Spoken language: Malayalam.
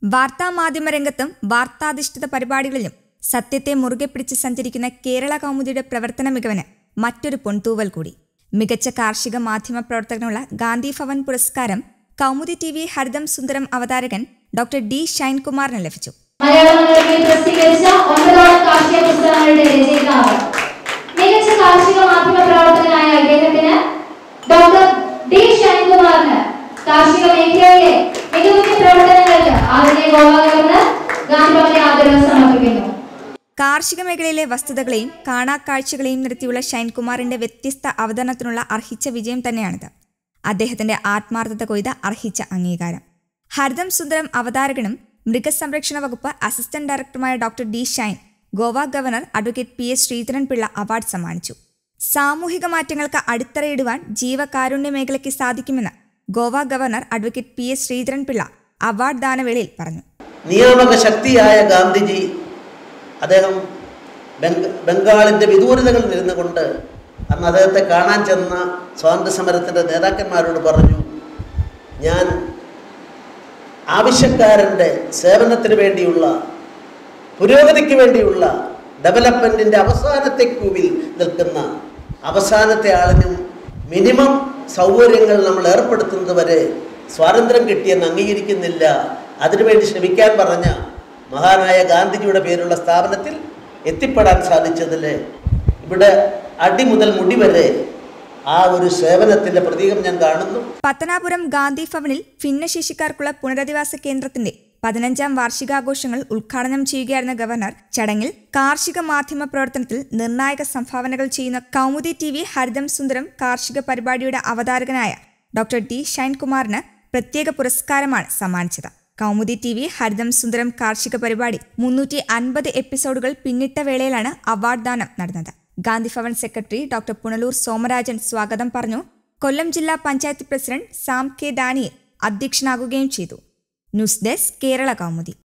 വാർത്താ മാധ്യമ രംഗത്തും വാർത്താധിഷ്ഠിത പരിപാടികളിലും സത്യത്തെ മുറുകെ പിടിച്ച് സഞ്ചരിക്കുന്ന കേരള കൗമുദിയുടെ പ്രവർത്തന മികവിന് മറ്റൊരു പൊൻതൂവൽ കൂടി മികച്ച കാർഷിക മാധ്യമ പ്രവർത്തകനുള്ള ഗാന്ധി ഭവൻ പുരസ്കാരം കൗമുദി ടി വി ഹരിതം സുന്ദരം അവതാരകൻ ഡോക്ടർ ഡി ഷൈൻകുമാറിന് ലഭിച്ചു മലയാള മനോരമയിൽ പ്രസിദ്ധീകരിച്ച ഒൻപതോളം കാർഷിക പുസ്തകങ്ങളുടെ രചയിതാവ് മികച്ച കാർഷിക മാധ്യമ പ്രവർത്തകനായ ഇദ്ദേഹത്തിന് ഡോക്ടർ ഡി ഷൈൻകുമാറിന് കാർഷിക മേഖലയിലെ മികവുറ്റ പ്രവർത്തനങ്ങൾക്ക് ആദ്യ ഗോവ ഗവർണർ ഗാന്ധിഭവന്റെ ആദരവ് സമർപ്പിക്കുന്നു കാർഷിക മേഖലയിലെ വസ്തുതകളെയും കാണാക്കാഴ്ചകളെയും നിരത്തിയുള്ള ഷൈൻകുമാറിന്റെ വ്യത്യസ്ത അവതരണത്തിനുള്ള അർഹിച്ച വിജയം തന്നെയാണിത് അദ്ദേഹത്തിന്റെ ആത്മാർത്ഥത കൊയ്ത അർഹിച്ച അംഗീകാരം ഹരിതം സുന്ദരം അവതാരകനും മൃഗസംരക്ഷണ വകുപ്പ് അസിസ്റ്റന്റ് ഡയറക്ടറുമായ doctor D Shine Goa governor advocate P S Sreedharan Pillai award സമ്മാനിച്ചു സാമൂഹിക മാറ്റങ്ങൾക്ക് അടിത്തറയിടുവാൻ ജീവകാരുണ്യ മേഖലയ്ക്ക് സാധിക്കുമെന്ന് Goa governor advocate P S Sreedharan Pillai award ദാനവേളയിൽ പറഞ്ഞു നിയാമക ശക്തിയായ ഗാന്ധിജി അദ്ദേഹം ബംഗ ബംഗാളിൻ്റെ വിദൂരതകളിൽ ഇരുന്നു കൊണ്ട് അന്ന് അദ്ദേഹത്തെ കാണാൻ ചെന്ന സ്വാതന്ത്ര്യ സമരത്തിൻ്റെ നേതാക്കന്മാരോട് പറഞ്ഞു ഞാൻ ആവശ്യക്കാരൻ്റെ സേവനത്തിന് വേണ്ടിയുള്ള പുരോഗതിക്ക് വേണ്ടിയുള്ള ഡെവലപ്മെൻറ്റിൻ്റെ അവസാനത്തെ ക്യൂവിൽ നിൽക്കുന്ന അവസാനത്തെ ആളിനും മിനിമം സൗകര്യങ്ങൾ നമ്മൾ ഏർപ്പെടുത്തുന്നത് വരെ സ്വാതന്ത്ര്യം കിട്ടിയെന്ന് അംഗീകരിക്കുന്നില്ല അതിനുവേണ്ടി ശ്രമിക്കാൻ പറഞ്ഞ മഹാനായ ഗാന്ധിജിയുടെ പേരുള്ള സ്ഥാപനത്തിൽ എത്തിപ്പെടാൻ സാധിച്ചതിൽ ഇവിടെ അടി മുതൽ മുടി വരെ ആ ഒരു സേവനത്തിൻ്റെ പ്രതീകം ഞാൻ കാണുന്നു പത്തനാപുരം ഗാന്ധി ഭവനിൽ ഭിന്നശേഷിക്കാർക്കുള്ള പുനരധിവാസ കേന്ദ്രത്തിന്റെ പതിനഞ്ചാം വാർഷികാഘോഷങ്ങൾ ഉദ്ഘാടനം ചെയ്യുകയായിരുന്ന ഗവർണർ ചടങ്ങിൽ കാർഷിക മാധ്യമ പ്രവർത്തനത്തിൽ നിർണായക സംഭാവനകൾ ചെയ്യുന്ന കൗമുദി ടി വി ഹരിതം സുന്ദരം കാർഷിക പരിപാടിയുടെ അവതാരകനായ ഡോക്ടർ ടി ഷൈൻകുമാറിന് പ്രത്യേക പുരസ്കാരമാണ് സമ്മാനിച്ചത് കൗമുദി ടി വി ഹരിതം സുന്ദരം കാർഷിക പരിപാടി മുന്നൂറ്റി അൻപത് എപ്പിസോഡുകൾ പിന്നിട്ട വേളയിലാണ് അവാർഡ് ദാനം നടന്നത് ഗാന്ധി ഭവൻ സെക്രട്ടറി ഡോക്ടർ പുനലൂർ സോമരാജൻ സ്വാഗതം പറഞ്ഞു കൊല്ലം ജില്ലാ panchayat president Sam K Daniel അധ്യക്ഷനാകുകയും ചെയ്തു ന്യൂസ് ഡെസ്ക് കേരള കൗമുദി